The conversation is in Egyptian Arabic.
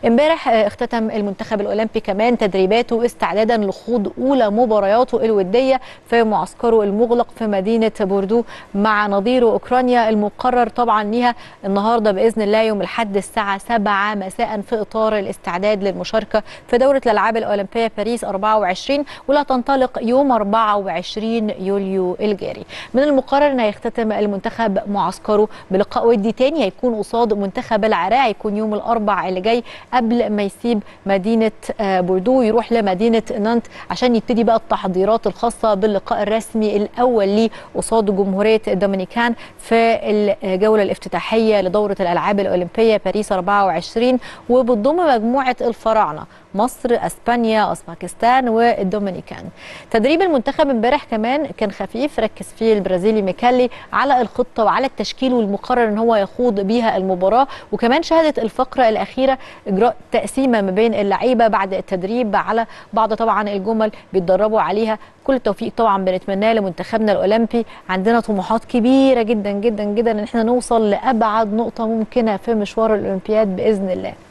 امبارح اختتم المنتخب الاولمبي كمان تدريباته استعدادا لخوض اولى مبارياته الوديه في معسكره المغلق في مدينه بوردو مع نظيره اوكرانيا المقرر طبعا ليها النهارده باذن الله يوم الاحد الساعه 7 مساء في اطار الاستعداد للمشاركه في دوره الالعاب الاولمبيه باريس 24 واللي هتنطلق يوم 24 يوليو الجاري من المقرر ان هيختتم المنتخب معسكره بلقاء ودي تاني هيكون قصاد منتخب العراق هيكون يوم الاربع اللي جاي قبل ما يسيب مدينه بوردو يروح لمدينه نانت عشان يبتدي بقى التحضيرات الخاصه باللقاء الرسمي الاول ليه قصاد جمهوريه الدومينيكان في الجوله الافتتاحيه لدوره الالعاب الاولمبيه باريس 24 وبتضم مجموعه الفراعنه مصر اسبانيا اوزباكستان والدومينيكان تدريب المنتخب امبارح كمان كان خفيف ركز فيه البرازيلي ميكالي على الخطه وعلى التشكيل والمقرر ان هو يخوض بيها المباراه وكمان شهدت الفقره الاخيره اجراء تقسيمه ما بين اللعيبه بعد التدريب على بعض طبعا الجمل بيتدربوا عليها كل التوفيق طبعا بنتمناه لمنتخبنا الاولمبي عندنا طموحات كبيره جدا جدا جدا ان احنا نوصل لابعد نقطه ممكنه في مشوار الاولمبياد باذن الله